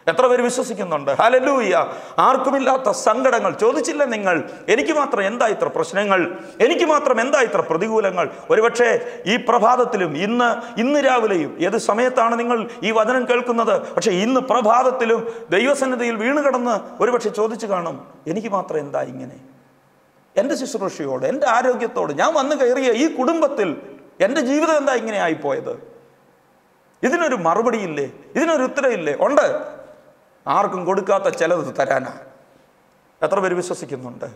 എത്ര പേര് വിശ്വസിക്കുന്നുണ്ട് ഹലലൂയ ആർക്കുമില്ലാത്ത സങ്കടങ്ങൾ ചോദിച്ചില്ല നിങ്ങൾ എനിക്ക് മാത്രം എന്താ ഇത്ര പ്രശ്നങ്ങൾ എനിക്ക് മാത്രം എന്താ ഇത്ര പ്രതികൂലങ്ങൾ ഒരുപക്ഷെ ഈ പ്രഭാതത്തിലും ഇന്ന് ഇന്ന് രാവിലെയും ഏത് സമയത്താണ് നിങ്ങൾ ഈ വചനം കേൾക്കുന്നത് പക്ഷേ ഇന്ന് പ്രഭാതത്തിലും ദൈവസന്നിധിയിൽ വീണ് കിടന്ന് ഒരുപക്ഷെ ചോദിച്ചു കാണും എനിക്ക് മാത്രം എന്താ ഇങ്ങനെ എൻ്റെ ശുശ്രൂഷയോട് എൻ്റെ ആരോഗ്യത്തോട് ഞാൻ വന്നു കയറിയ ഈ കുടുംബത്തിൽ എൻ്റെ ജീവിതം എന്താ ഇങ്ങനെ ആയിപ്പോയത് ഇതിനൊരു മറുപടിയില്ലേ ഇതിനൊരു ഉത്തരവില്ലേ ഉണ്ട് ആർക്കും കൊടുക്കാത്ത ചിലത് തരാനാ എത്ര പേര് വിശ്വസിക്കുന്നുണ്ട്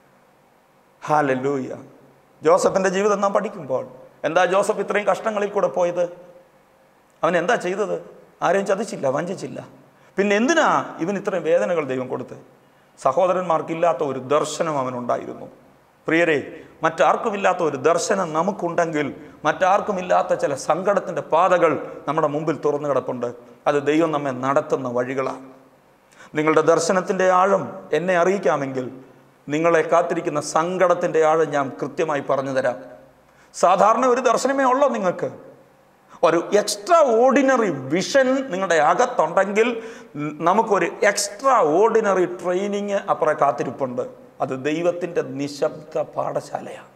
ഹാലൂയ ജോസഫിന്റെ ജീവിതം നാം പഠിക്കുമ്പോൾ എന്താ ജോസഫ് ഇത്രയും കഷ്ടങ്ങളിൽ കൂടെ പോയത് അവൻ എന്താ ചെയ്തത് ആരെയും ചതിച്ചില്ല വഞ്ചിച്ചില്ല പിന്നെ എന്തിനാ ഇവൻ ഇത്രയും വേദനകൾ ദൈവം കൊടുത്ത് സഹോദരന്മാർക്കില്ലാത്ത ഒരു ദർശനം അവനുണ്ടായിരുന്നു പ്രിയരെ മറ്റാർക്കുമില്ലാത്ത ഒരു ദർശനം നമുക്കുണ്ടെങ്കിൽ മറ്റാർക്കുമില്ലാത്ത ചില സങ്കടത്തിൻ്റെ പാതകൾ നമ്മുടെ മുമ്പിൽ തുറന്നു കിടപ്പുണ്ട് അത് ദൈവം നമ്മെ നടത്തുന്ന വഴികളാണ് നിങ്ങളുടെ ദർശനത്തിൻ്റെ ആഴം എന്നെ അറിയിക്കാമെങ്കിൽ നിങ്ങളെ കാത്തിരിക്കുന്ന സങ്കടത്തിൻ്റെ ആഴം ഞാൻ കൃത്യമായി പറഞ്ഞു തരാം സാധാരണ ഒരു ദർശനമേ ഉള്ളൂ നിങ്ങൾക്ക് ഒരു എക്സ്ട്രാ ഓർഡിനറി വിഷൻ നിങ്ങളുടെ അകത്തുണ്ടെങ്കിൽ ന- നമുക്കൊരു എക്സ്ട്രാ ഓർഡിനറി ട്രെയിനിങ് അപ്പുറം കാത്തിരിപ്പുണ്ട് അത് ദൈവത്തിൻ്റെ നിശബ്ദ പാഠശാലയാണ്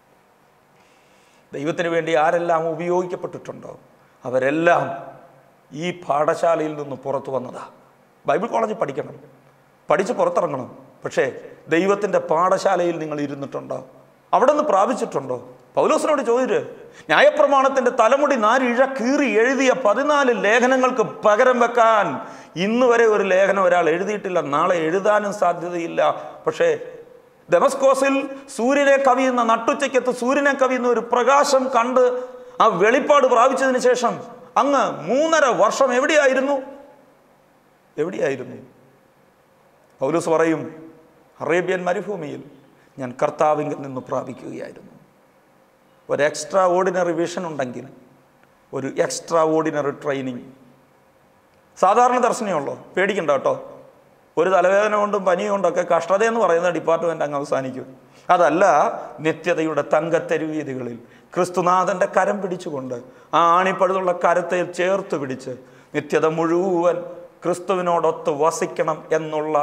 ദൈവത്തിന് വേണ്ടി ആരെല്ലാം ഉപയോഗിക്കപ്പെട്ടിട്ടുണ്ടോ അവരെല്ലാം ഈ പാഠശാലയിൽ നിന്ന് പുറത്തു വന്നതാ ബൈബിൾ കോളേജിൽ പഠിക്കണം പഠിച്ച് പുറത്തിറങ്ങണം പക്ഷേ ദൈവത്തിൻ്റെ പാഠശാലയിൽ നിങ്ങൾ ഇരുന്നിട്ടുണ്ടോ അവിടെ നിന്ന് പ്രാപിച്ചിട്ടുണ്ടോ പൗലോസിനോട് ചോദിച്ചു ന്യായപ്രമാണത്തിന്റെ തലമുടി നാരിഴ കീറി എഴുതിയ പതിനാല് ലേഖനങ്ങൾക്ക് പകരം വെക്കാൻ ഇന്ന് വരെ ഒരു ലേഖനം ഒരാൾ എഴുതിയിട്ടില്ല നാളെ എഴുതാനും സാധ്യതയില്ല പക്ഷേ ദമസ്കോസിൽ സൂര്യനെ കവിയുന്ന നട്ടുച്ചയ്ക്കത്ത് സൂര്യനെ കവിയുന്ന ഒരു പ്രകാശം കണ്ട് ആ വെളിപ്പാട് പ്രാപിച്ചതിന് ശേഷം അങ്ങ് മൂന്നര വർഷം എവിടെയായിരുന്നു എവിടെയായിരുന്നു പൗലൂസ് പറയും അറേബ്യൻ മരുഭൂമിയിൽ ഞാൻ കർത്താവിങ്കിൽ നിന്ന് പ്രാപിക്കുകയായിരുന്നു ഒരു എക്സ്ട്രാ ഓർഡിനറി വിഷൻ ഉണ്ടെങ്കിൽ ഒരു എക്സ്ട്രാ ഓർഡിനറി ട്രെയിനിങ് സാധാരണ ദർശനമുള്ളൂ പേടിക്കണ്ട കേട്ടോ ഒരു തലവേദന കൊണ്ടും പനി കൊണ്ടൊക്കെ കഷ്ടതയെന്ന് പറയുന്ന ഡിപ്പാർട്ട്മെന്റ് അങ്ങ് അവസാനിക്കും അതല്ല നിത്യതയുടെ തങ്കത്തെരുവീതികളിൽ ക്രിസ്തുനാഥന്റെ കരം പിടിച്ചുകൊണ്ട് ആ ആണിപ്പഴുതുള്ള കരത്തെ ചേർത്ത് പിടിച്ച് നിത്യത മുഴുവൻ ക്രിസ്തുവിനോടൊത്ത് വസിക്കണം എന്നുള്ള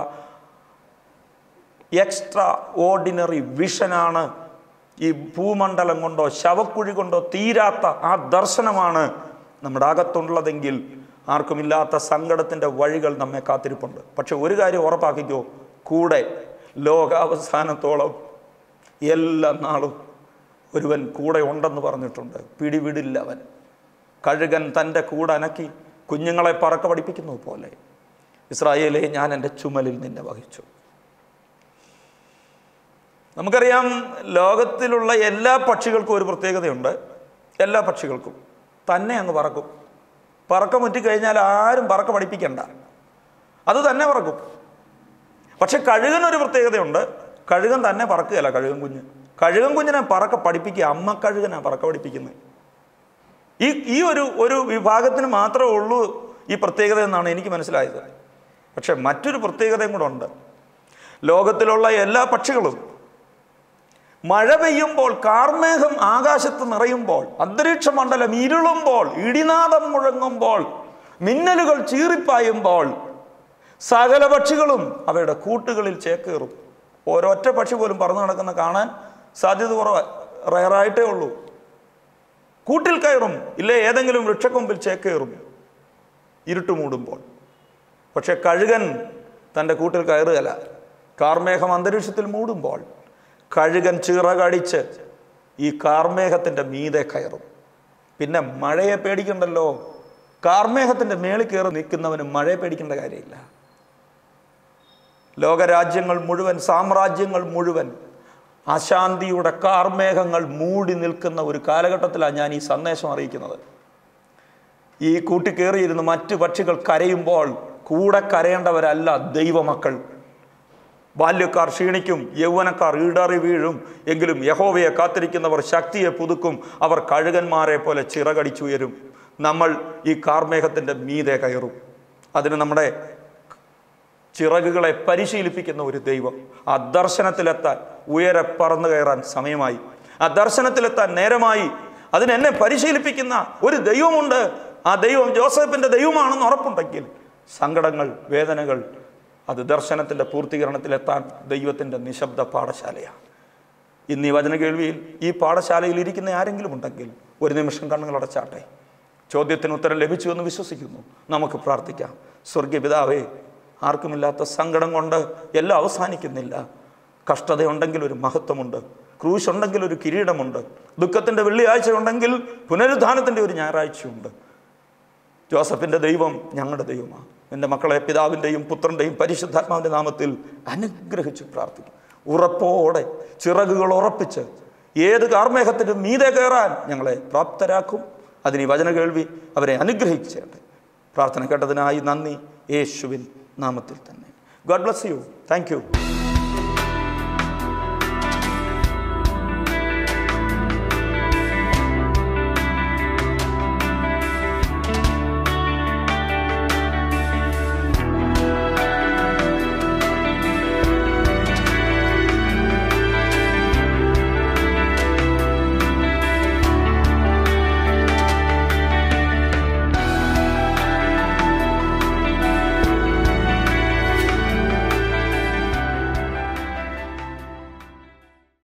എക്സ്ട്രാ ഓർഡിനറി വിഷനാണ് ഈ ഭൂമണ്ഡലം കൊണ്ടോ ശവക്കുഴി കൊണ്ടോ തീരാത്ത ആ ദർശനമാണ് നമ്മുടെ അകത്തുള്ളതെങ്കിൽ ആർക്കുമില്ലാത്ത സങ്കടത്തിൻ്റെ വഴികൾ നമ്മെ കാത്തിരിപ്പുണ്ട് പക്ഷെ ഒരു കാര്യം ഉറപ്പാക്കിക്കോ കൂടെ ലോകാവസാനത്തോളം എല്ലാ നാളും ഒരുവൻ കൂടെ ഉണ്ടെന്ന് പറഞ്ഞിട്ടുണ്ട് പിടിവിടില്ല അവൻ കഴുകൻ തൻ്റെ കൂടെ അനക്കി കുഞ്ഞുങ്ങളെ പറക്ക പഠിപ്പിക്കുന്നത് പോലെ ഇസ്രായേലെ ഞാൻ എൻ്റെ ചുമലിൽ നിന്നെ വഹിച്ചു നമുക്കറിയാം ലോകത്തിലുള്ള എല്ലാ പക്ഷികൾക്കും ഒരു പ്രത്യേകതയുണ്ട് എല്ലാ പക്ഷികൾക്കും തന്നെ അങ്ങ് പറക്കും പറക്ക മുറ്റിക്കഴിഞ്ഞാൽ ആരും പറക്ക പഠിപ്പിക്കണ്ട അത് തന്നെ പറക്കും പക്ഷെ കഴുകനൊരു പ്രത്യേകതയുണ്ട് കഴുകൻ തന്നെ പറക്കുകയല്ല കഴുകൻ കുഞ്ഞ് കഴുകൻ കുഞ്ഞിനെ പറക്ക പഠിപ്പിക്കുക അമ്മ കഴുകനാ പറക്ക പഠിപ്പിക്കുന്നത് ഈ ഈ ഒരു ഒരു വിഭാഗത്തിന് മാത്രമേ ഉള്ളൂ ഈ പ്രത്യേകത എന്നാണ് എനിക്ക് മനസ്സിലായത് പക്ഷെ മറ്റൊരു പ്രത്യേകതയും കൂടെ ഉണ്ട് ലോകത്തിലുള്ള എല്ലാ പക്ഷികളും മഴ പെയ്യുമ്പോൾ കാർമേഘം ആകാശത്ത് നിറയുമ്പോൾ അന്തരീക്ഷ മണ്ഡലം ഇരുളുമ്പോൾ ഇടിനാദം മുഴങ്ങുമ്പോൾ മിന്നലുകൾ ചീറിപ്പായുമ്പോൾ സകല പക്ഷികളും അവയുടെ കൂട്ടുകളിൽ ചേക്കേറും ഓരൊറ്റ പക്ഷി പോലും പറന്നു നടക്കുന്ന കാണാൻ സാധ്യത കുറവ് റയറായിട്ടേ ഉള്ളൂ കൂട്ടിൽ കയറും ഇല്ലേ ഏതെങ്കിലും വൃക്ഷക്കൊമ്പിൽ ചേക്കേറും ഇരുട്ട് മൂടുമ്പോൾ പക്ഷെ കഴുകൻ തൻ്റെ കൂട്ടിൽ കയറുകയല്ല കാർമേഘം അന്തരീക്ഷത്തിൽ മൂടുമ്പോൾ കഴുകൻ ചിറകടിച്ച് ഈ കാർമേഘത്തിൻ്റെ മീതെ കയറും പിന്നെ മഴയെ പേടിക്കണ്ടല്ലോ കാർമേഘത്തിൻ്റെ മേളിൽ കയറി നിൽക്കുന്നവന് മഴയെ പേടിക്കേണ്ട കാര്യമില്ല ലോകരാജ്യങ്ങൾ മുഴുവൻ സാമ്രാജ്യങ്ങൾ മുഴുവൻ അശാന്തിയുടെ കാർമേഘങ്ങൾ മൂടി നിൽക്കുന്ന ഒരു കാലഘട്ടത്തിലാണ് ഞാൻ ഈ സന്ദേശം അറിയിക്കുന്നത് ഈ കൂട്ടിക്കേറിയിരുന്ന് മറ്റു പക്ഷികൾ കരയുമ്പോൾ കൂടെ കരയേണ്ടവരല്ല ദൈവമക്കൾ ബാല്യക്കാർ ക്ഷീണിക്കും യൗവനക്കാർ ഈടറി വീഴും എങ്കിലും യഹോവയെ കാത്തിരിക്കുന്നവർ ശക്തിയെ പുതുക്കും അവർ കഴുകന്മാരെ പോലെ ചിറകടിച്ചുയരും നമ്മൾ ഈ കാർമേഘത്തിൻ്റെ മീതെ കയറും അതിന് നമ്മുടെ ചിറകുകളെ പരിശീലിപ്പിക്കുന്ന ഒരു ദൈവം ആ ദർശനത്തിലെത്താൻ ഉയരെ പറന്നു കയറാൻ സമയമായി ആ ദർശനത്തിലെത്താൻ നേരമായി അതിന് എന്നെ പരിശീലിപ്പിക്കുന്ന ഒരു ദൈവമുണ്ട് ആ ദൈവം ജോസഫിന്റെ ദൈവമാണെന്ന് ഉറപ്പുണ്ടെങ്കിൽ സങ്കടങ്ങൾ വേദനകൾ അത് ദർശനത്തിൻ്റെ പൂർത്തീകരണത്തിലെത്താൻ ദൈവത്തിൻ്റെ നിശബ്ദ പാഠശാലയാണ് ഇന്ന് ഈ വചന കേൾവിയിൽ ഈ പാഠശാലയിൽ ഇരിക്കുന്ന ആരെങ്കിലും ഉണ്ടെങ്കിൽ ഒരു നിമിഷം കണ്ണുകൾ അടച്ചാട്ടെ ചോദ്യത്തിന് ഉത്തരം ലഭിച്ചു എന്ന് വിശ്വസിക്കുന്നു നമുക്ക് പ്രാർത്ഥിക്കാം സ്വർഗീയ പിതാവേ ആർക്കുമില്ലാത്ത സങ്കടം കൊണ്ട് എല്ലാം അവസാനിക്കുന്നില്ല കഷ്ടതയുണ്ടെങ്കിൽ ഒരു മഹത്വമുണ്ട് ക്രൂശ് ഉണ്ടെങ്കിൽ ഒരു കിരീടമുണ്ട് ദുഃഖത്തിൻ്റെ വെള്ളിയാഴ്ച ഉണ്ടെങ്കിൽ പുനരുദ്ധാനത്തിൻ്റെ ഒരു ഞായറാഴ്ചയുണ്ട് ജോസഫിൻ്റെ ദൈവം ഞങ്ങളുടെ ദൈവമാണ് എൻ്റെ മക്കളെ പിതാവിൻ്റെയും പുത്രൻ്റെയും പരിശുദ്ധാത്മാവിൻ്റെ നാമത്തിൽ അനുഗ്രഹിച്ച് പ്രാർത്ഥിക്കും ഉറപ്പോടെ ചിറകുകൾ ഉറപ്പിച്ച് ഏത് കാർമേഘത്തിൻ്റെ മീതെ കയറാൻ ഞങ്ങളെ പ്രാപ്തരാക്കും അതിന് ഈ വചന കേൾവി അവരെ അനുഗ്രഹിച്ചേട്ടെ പ്രാർത്ഥന കേട്ടതിനായി നന്ദി യേശുവിൻ നാമത്തിൽ തന്നെ God bless you thank U